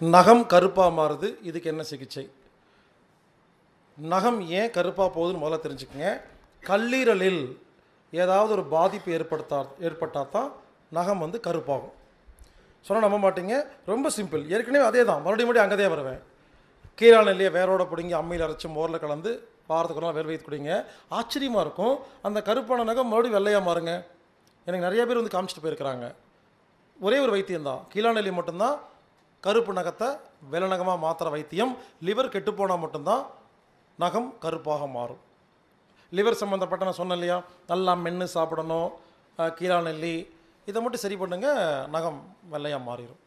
நகம் கருப்பாக மாறுது இதுக்கு என்ன சிகிச்சை நகம் ஏன் கருப்பாக போகுதுன்னு முதல்ல தெரிஞ்சுக்கங்க கல்லீரலில் ஏதாவது ஒரு பாதிப்பு ஏற்படுத்தா ஏற்பட்டால் தான் நகம் வந்து கருப்பாகும் சொன்னால் நம்ப மாட்டீங்க ரொம்ப சிம்பிள் ஏற்கனவே அதே தான் மறுபடியும் மறுபடியும் அங்கே தான் வருவேன் கீழான நெல்லியை வேரோட பிடிங்கி அம்மியில் அரைச்சி மோரில் கலந்து வாரத்துக்கு ஒரு நாள் வேர் வைத்து குடிங்க ஆச்சரியமாக இருக்கும் அந்த கருப்பான நகம் மறுபடியும் வெள்ளையாக மாறுங்க எனக்கு நிறைய பேர் வந்து காமிச்சிட்டு போயிருக்கிறாங்க ஒரே ஒரு வைத்தியம் தான் கீழாநெல்லி மட்டும்தான் கருப்பு நகத்தை வெள்ளை நகமாக மாற்றுற வைத்தியம் லிவர் கெட்டுப்போனால் மட்டும்தான் நகம் கருப்பாக மாறும் லிவர் சம்மந்தப்பட்ட நான் சொன்னேன் இல்லையா நல்லா மென்று சாப்பிடணும் அஹ், கீழாநெல்லி இதை மட்டும் சரி பண்ணுங்க நகம் வெள்ளையாக மாறிடும்